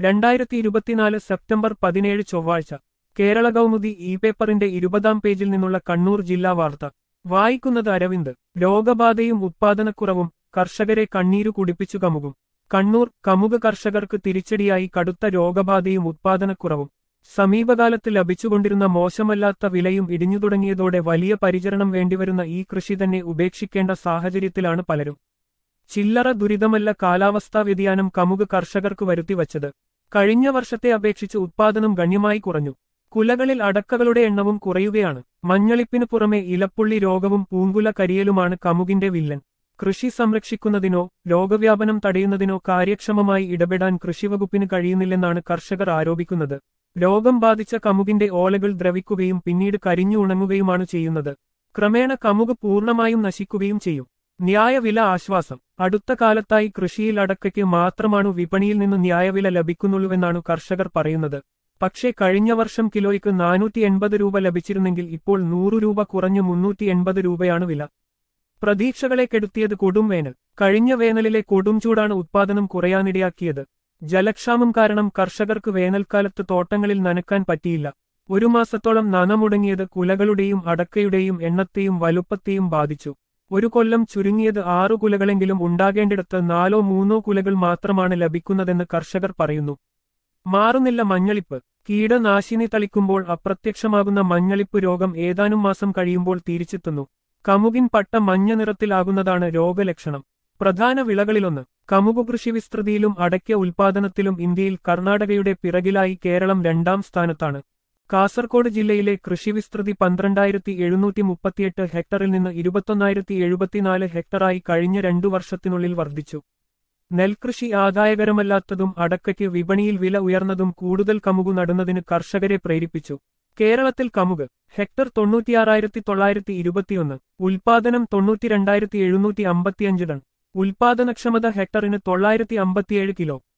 രണ്ടായിരത്തി ഇരുപത്തിനാല് സെപ്റ്റംബർ പതിനേഴ് ചൊവ്വാഴ്ച കേരള കൗമുദി ഇ പേപ്പറിന്റെ ഇരുപതാം പേജിൽ നിന്നുള്ള കണ്ണൂർ ജില്ലാ വാർത്ത വായിക്കുന്നത് അരവിന്ദ് രോഗബാധയും ഉത്പാദനക്കുറവും കർഷകരെ കണ്ണീരു കുടിപ്പിച്ചു കമുകും കണ്ണൂർ കമുക കർഷകർക്ക് തിരിച്ചടിയായി കടുത്ത രോഗബാധയും ഉത്പാദനക്കുറവും സമീപകാലത്ത് ലഭിച്ചുകൊണ്ടിരുന്ന മോശമല്ലാത്ത വിലയും ഇടിഞ്ഞു തുടങ്ങിയതോടെ വലിയ പരിചരണം വേണ്ടിവരുന്ന ഈ കൃഷി തന്നെ ഉപേക്ഷിക്കേണ്ട സാഹചര്യത്തിലാണ് പലരും ചില്ലറ ദുരിതമല്ല കാലാവസ്ഥാ വ്യതിയാനം കമുക് കർഷകർക്ക് വരുത്തിവച്ചത് കഴിഞ്ഞ വർഷത്തെ അപേക്ഷിച്ച് ഉത്പാദനം ഗണ്യമായി കുറഞ്ഞു കുലകളിൽ അടക്കകളുടെ എണ്ണവും കുറയുകയാണ് മഞ്ഞളിപ്പിനു പുറമെ ഇലപ്പുള്ളി രോഗവും പൂങ്കുല കരിയലുമാണ് കമുകിന്റെ വില്ലൻ കൃഷി സംരക്ഷിക്കുന്നതിനോ രോഗവ്യാപനം തടയുന്നതിനോ കാര്യക്ഷമമായി ഇടപെടാൻ കൃഷിവകുപ്പിന് കഴിയുന്നില്ലെന്നാണ് കർഷകർ ആരോപിക്കുന്നത് രോഗം ബാധിച്ച കമുകിന്റെ ഓലകൾ ദ്രവിക്കുകയും പിന്നീട് കരിഞ്ഞു ഉണങ്ങുകയുമാണ് ചെയ്യുന്നത് ക്രമേണ കമുക് പൂർണ്ണമായും നശിക്കുകയും ചെയ്യും ന്യായവില ആശ്വാസം അടുത്ത കാലത്തായി കൃഷിയിൽ അടക്കയ്ക്ക് മാത്രമാണ് വിപണിയിൽ നിന്ന് ന്യായവില ലഭിക്കുന്നുള്ളൂവെന്നാണ് കർഷകർ പറയുന്നത് പക്ഷേ കഴിഞ്ഞ വർഷം കിലോയ്ക്ക് നാനൂറ്റി എൺപത് രൂപ ലഭിച്ചിരുന്നെങ്കിൽ ഇപ്പോൾ നൂറു രൂപ കുറഞ്ഞ് മുന്നൂറ്റി എൺപത് രൂപയാണ് വില പ്രതീക്ഷകളെ കെടുത്തിയത് കൊടും വേനൽ കഴിഞ്ഞ വേനലിലെ കൊടും ചൂടാണ് ഉത്പാദനം കുറയാനിടയാക്കിയത് ജലക്ഷാമം കാരണം കർഷകർക്ക് വേനൽക്കാലത്ത് തോട്ടങ്ങളിൽ നനക്കാൻ പറ്റിയില്ല ഒരു മാസത്തോളം നനമുടങ്ങിയത് കുലകളുടെയും അടക്കയുടെയും എണ്ണത്തെയും വലുപ്പത്തെയും ബാധിച്ചു ഒരു കൊല്ലം ചുരുങ്ങിയത് ആറു കുലകളെങ്കിലും ഉണ്ടാകേണ്ടിടത്ത് നാലോ മൂന്നോ കുലകൾ മാത്രമാണ് ലഭിക്കുന്നതെന്ന് കർഷകർ പറയുന്നു മാറുന്നില്ല മഞ്ഞളിപ്പ് കീടനാശിനി തളിക്കുമ്പോൾ അപ്രത്യക്ഷമാകുന്ന മഞ്ഞളിപ്പ് രോഗം ഏതാനും മാസം കഴിയുമ്പോൾ തിരിച്ചെത്തുന്നു കമുകിൻ പട്ട മഞ്ഞ നിറത്തിലാകുന്നതാണ് രോഗലക്ഷണം പ്രധാന വിളകളിലൊന്ന് കമുകു കൃഷി വിസ്തൃതിയിലും അടയ്ക്ക ഉൽപാദനത്തിലും ഇന്ത്യയിൽ കർണാടകയുടെ പിറകിലായി കേരളം രണ്ടാം സ്ഥാനത്താണ് കാസർകോട് ജില്ലയിലെ കൃഷിവിസ്തൃതി പന്ത്രണ്ടായിരത്തി എഴുന്നൂറ്റി മുപ്പത്തിയെട്ട് ഹെക്ടറിൽ നിന്ന് ഇരുപത്തൊന്നായിരത്തി എഴുപത്തിനാല് ഹെക്ടറായി കഴിഞ്ഞ രണ്ടു വർഷത്തിനുള്ളിൽ വർദ്ധിച്ചു നെൽകൃഷി ആദായകരമല്ലാത്തതും അടക്കയ്ക്ക് വിപണിയിൽ വില ഉയർന്നതും കൂടുതൽ കമുകു നടുന്നതിന് കർഷകരെ പ്രേരിപ്പിച്ചു കേരളത്തിൽ കമുക് ഹെക്ടർ തൊണ്ണൂറ്റിയാറായിരത്തി തൊള്ളായിരത്തി ഇരുപത്തിയൊന്ന് ഉൽപാദനം തൊണ്ണൂറ്റിരണ്ടായിരത്തി എഴുന്നൂറ്റി അമ്പത്തിയഞ്ച് ടൺ ഉൽപാദനക്ഷമത ഹെക്ടറിന് തൊള്ളായിരത്തി അമ്പത്തിയേഴ് കിലോ